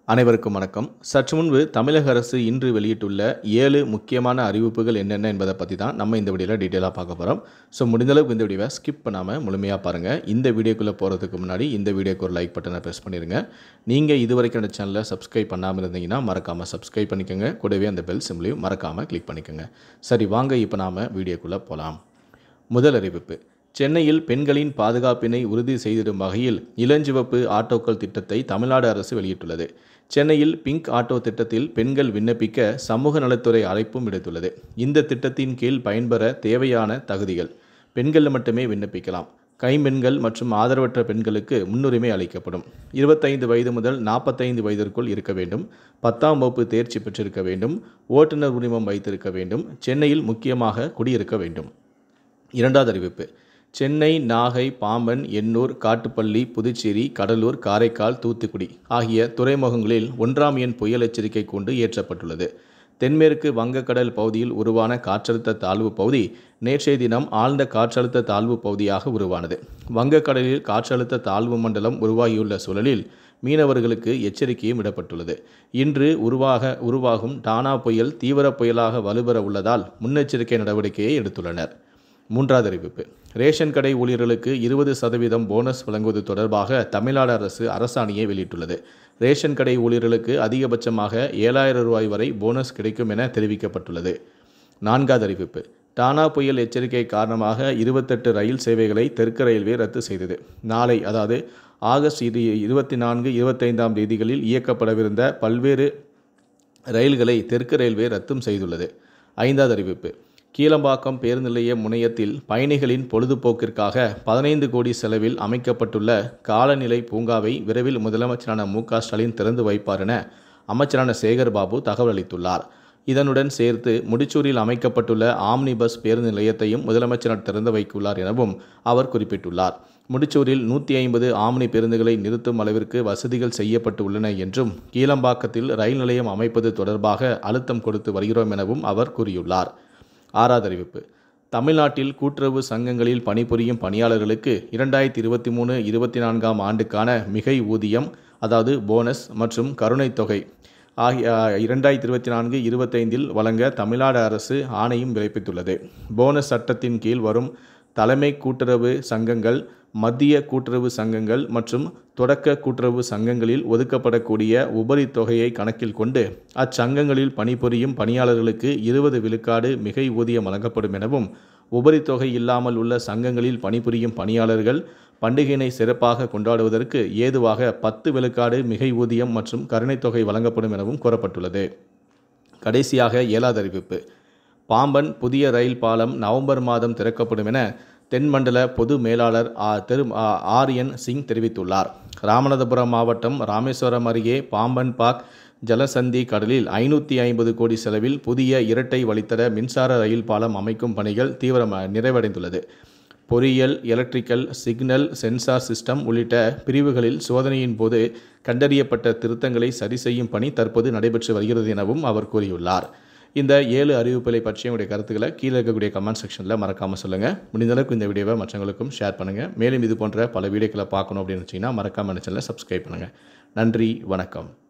அனைவருக்கும் வணக்கம் சற்று முன்பு தமிழக அரசு இன்று வெளியிட்டுள்ள ஏழு முக்கியமான அறிவிப்புகள் என்னென்ன என்பதை பற்றி தான் நம்ம இந்த வீடியோவில் டீட்டெயிலாக பார்க்க போகிறோம் ஸோ முடிந்தளவுக்கு இந்த வீடியோவை ஸ்கிப் பண்ணாமல் முழுமையாக பாருங்கள் இந்த வீடியோக்குள்ளே போகிறதுக்கு முன்னாடி இந்த வீடியோக்கு ஒரு லைக் பட்டனை ப்ரெஸ் பண்ணிடுங்க நீங்கள் இது வரைக்கும் அந்த சேனலை சப்ஸ்கிரைப் பண்ணாமல் இருந்தீங்கன்னா மறக்காமல் சப்ஸ்கிரைப் பண்ணிக்கோங்க கூடவே அந்த பெல் சிம்லையும் மறக்காமல் கிளிக் பண்ணிக்கோங்க சரி வாங்க இப்போ நாம் வீடியோக்குள்ளே போகலாம் முதல் அறிவிப்பு சென்னையில் பெண்களின் பாதுகாப்பினை உறுதி செய்திடும் வகையில் இளஞ்சிவப்பு ஆட்டோக்கள் திட்டத்தை தமிழ்நாடு அரசு வெளியிட்டுள்ளது சென்னையில் பிங்க் ஆட்டோ திட்டத்தில் பெண்கள் விண்ணப்பிக்க சமூக நலத்துறை அழைப்பும் விடுத்துள்ளது இந்த திட்டத்தின் கீழ் பயன்பெற தேவையான தகுதிகள் பெண்கள் மட்டுமே விண்ணப்பிக்கலாம் கைம்பெண்கள் மற்றும் ஆதரவற்ற பெண்களுக்கு முன்னுரிமை அளிக்கப்படும் இருபத்தைந்து வயது முதல் நாற்பத்தைந்து வயதிற்குள் இருக்க வேண்டும் பத்தாம் வகுப்பு தேர்ச்சி பெற்றிருக்க வேண்டும் ஓட்டுநர் உரிமம் வைத்திருக்க வேண்டும் சென்னையில் முக்கியமாக குடியிருக்க வேண்டும் இரண்டாவது அறிவிப்பு சென்னை நாகை பாம்பன் எண்ணூர் காட்டுப்பள்ளி புதுச்சேரி கடலூர் காரைக்கால் தூத்துக்குடி ஆகிய துறைமுகங்களில் ஒன்றாம் எண் புயல் எச்சரிக்கை கொண்டு ஏற்றப்பட்டுள்ளது தென்மேற்கு வங்கக்கடல் பகுதியில் உருவான காற்றழுத்த தாழ்வு பகுதி நேற்றைய தினம் ஆழ்ந்த காற்றழுத்த தாழ்வு பகுதியாக உருவானது வங்கக்கடலில் காற்றழுத்த தாழ்வு மண்டலம் உருவாகியுள்ள சூழலில் மீனவர்களுக்கு எச்சரிக்கையும் விடப்பட்டுள்ளது இன்று உருவாக உருவாகும் டானா புயல் தீவிர புயலாக வலுப்பெற உள்ளதால் முன்னெச்சரிக்கை நடவடிக்கையை எடுத்துள்ளனர் மூன்றாவது அறிவிப்பு ரேஷன் கடை ஊழியர்களுக்கு இருபது சதவீதம் போனஸ் வழங்குவது தொடர்பாக தமிழ்நாடு அரசு அரசாணையை வெளியிட்டுள்ளது ரேஷன் கடை ஊழியர்களுக்கு அதிகபட்சமாக ஏழாயிரம் ரூபாய் வரை போனஸ் கிடைக்கும் என தெரிவிக்கப்பட்டுள்ளது நான்காவது அறிவிப்பு டானா புயல் எச்சரிக்கை காரணமாக இருபத்தெட்டு ரயில் சேவைகளை தெற்கு ரயில்வே ரத்து செய்தது நாளை அதாவது ஆகஸ்ட் இரு இருபத்தி நான்கு இருபத்தைந்தாம் தேதிகளில் இயக்கப்படவிருந்த பல்வேறு ரயில்களை தெற்கு ரயில்வே ரத்தும் செய்துள்ளது ஐந்தாவது அறிவிப்பு கீழம்பாக்கம் பேருந்து நிலைய முனையத்தில் பயணிகளின் பொழுதுபோக்கிற்காக பதினைந்து கோடி செலவில் அமைக்கப்பட்டுள்ள காலநிலை பூங்காவை விரைவில் முதலமைச்சரான மு க ஸ்டாலின் திறந்து வைப்பார் என அமைச்சரான சேகர் பாபு தகவல் அளித்துள்ளார் இதனுடன் சேர்த்து முடிச்சூரில் அமைக்கப்பட்டுள்ள ஆம்னி பஸ் பேருந்து நிலையத்தையும் முதலமைச்சர் திறந்து வைத்துள்ளார் எனவும் அவர் குறிப்பிட்டுள்ளார் முடிச்சூரில் நூற்றி ஐம்பது ஆம்னி பேருந்துகளை நிறுத்தும் அளவிற்கு வசதிகள் செய்யப்பட்டு உள்ளன என்றும் கீழம்பாக்கத்தில் ரயில் நிலையம் அமைப்பது தொடர்பாக அழுத்தம் கொடுத்து வருகிறோம் எனவும் அவர் கூறியுள்ளார் ஆறாவது அறிவிப்பு தமிழ்நாட்டில் கூட்டுறவு சங்கங்களில் பணிபுரியும் பணியாளர்களுக்கு இரண்டாயிரத்தி இருபத்தி மூணு இருபத்தி நான்காம் ஆண்டுக்கான மிகை ஊதியம் அதாவது போனஸ் மற்றும் கருணைத் தொகை ஆகிய இரண்டாயிரத்தி இருபத்தி நான்கு இருபத்தைந்தில் வழங்க தமிழ்நாடு அரசு ஆணையும் பிறப்பித்துள்ளது போனஸ் சட்டத்தின் கீழ் வரும் தலைமை கூட்டுறவு சங்கங்கள் மத்திய கூட்டுறவு சங்கங்கள் மற்றும் தொடக்க கூட்டுறவு சங்கங்களில் ஒதுக்கப்படக்கூடிய உபரி தொகையை கணக்கில் கொண்டு அச்சங்கங்களில் பணிபுரியும் பணியாளர்களுக்கு இருபது விழுக்காடு மிகை ஊதியம் வழங்கப்படும் எனவும் உபரி தொகை இல்லாமல் உள்ள சங்கங்களில் பணிபுரியும் பணியாளர்கள் பண்டிகையினை சிறப்பாக கொண்டாடுவதற்கு ஏதுவாக பத்து விழுக்காடு மிகை ஊதியம் மற்றும் கருணைத் தொகை வழங்கப்படும் எனவும் கூறப்பட்டுள்ளது கடைசியாக ஏழாவது அறிவிப்பு பாம்பன் புதிய ரயில் பாலம் நவம்பர் மாதம் திறக்கப்படும் என தென்மண்டல பொது மேலாளர் ஆ திரு ஆர் என் சிங் தெரிவித்துள்ளார் ராமநாதபுரம் மாவட்டம் ராமேஸ்வரம் அருகே பாம்பன் பாக் ஜலசந்தி கடலில் ஐநூற்றி ஐம்பது கோடி செலவில் புதிய இரட்டை வழித்தட மின்சார ரயில் பாலம் அமைக்கும் பணிகள் தீவிரம் நிறைவடைந்துள்ளது பொறியியல் எலக்ட்ரிக்கல் சிக்னல் சென்சார் சிஸ்டம் உள்ளிட்ட பிரிவுகளில் சோதனையின் போது கண்டறியப்பட்ட திருத்தங்களை சரி செய்யும் பணி தற்போது நடைபெற்று வருகிறது எனவும் அவர் கூறியுள்ளார் இந்த ஏழு அறிவிப்புகளை பற்றிய உங்களுடைய கருத்துக்களை கீழே இருக்கக்கூடிய கமெண்ட் செக்ஷனில் மறக்காமல் சொல்லுங்கள் முடிந்தளவுக்கு இந்த வீடியோவை மற்றவங்களுக்கும் ஷேர் பண்ணுங்கள் மேலும் இது போன்ற பல வீடியோக்களை பார்க்கணும் அப்படின்னு வச்சிங்கன்னா மறக்காமல் சேனலை சப்ஸ்கிரைப் பண்ணுங்கள் நன்றி வணக்கம்